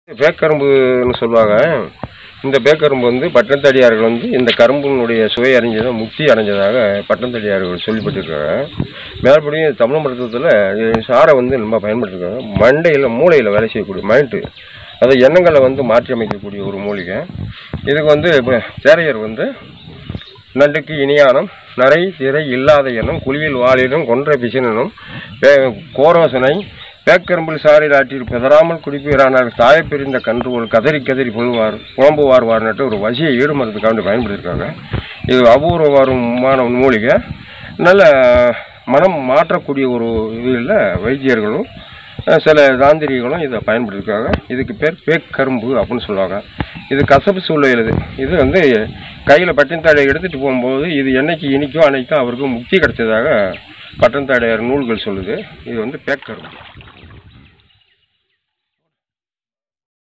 பேக்கரும்புன்னு சொல்லுவாங்க இந்த பேக்கரும்பு வந்து பட்டத்தடியார்கள் வந்து இந்த கரும்பினுடைய சுவை அறிஞ்சதை முக்தி அடைஞ்சதாக பட்டத்தடியார்கள் சொல்லிப்பட்டிருக்காங்க மேற்படியும் தமிழ் மருத்துவத்தில் சாரை வந்து ரொம்ப பயன்படுத்திருக்காங்க மண்டையில் மூளையில் வேலை செய்யக்கூடிய மைண்டு அதை எண்ணங்களை வந்து மாற்றி அமைக்கக்கூடிய ஒரு மூலிகை இதுக்கு வந்து இப்போ சேரையர் வந்து நண்டுக்கு இனியானம் நரை திரை இல்லாத எண்ணம் குழியில் வாழினும் கொன்ற பிசினும் கோரோசனை பேக்கரும்பில் சாரில் ஆற்றில் பெதறாமல் குடிப்பீரானார் தாயை பிரிந்த கன்று ஒரு கதறி கதறி புழுவார் குழம்பு வார்வார்னுட்டு ஒரு வசியை ஈடுமரத்துக்காண்டி பயன்படுத்தியிருக்காங்க இது அபூர்வமான மூலிகை நல்ல மனம் மாற்றக்கூடிய ஒரு இதில் வைத்தியர்களும் அஹ், சில தாந்திரிகளும் இதை பயன்படுத்தியிருக்காங்க இதுக்கு பேர் பேக்கரும்பு அப்படின்னு சொல்லுவாங்க இது கசப்பு சூழ்நிலை இது இது வந்து கையில் பட்டினத்தாடை எடுத்துகிட்டு போகும்போது இது என்னைக்கு இனிக்கோ அன்னைக்கு தான் அவருக்கு முக்தி கிடைச்சதாக பட்டன்தாடையார் நூல்கள் சொல்லுது இது வந்து பேக்கரும்பு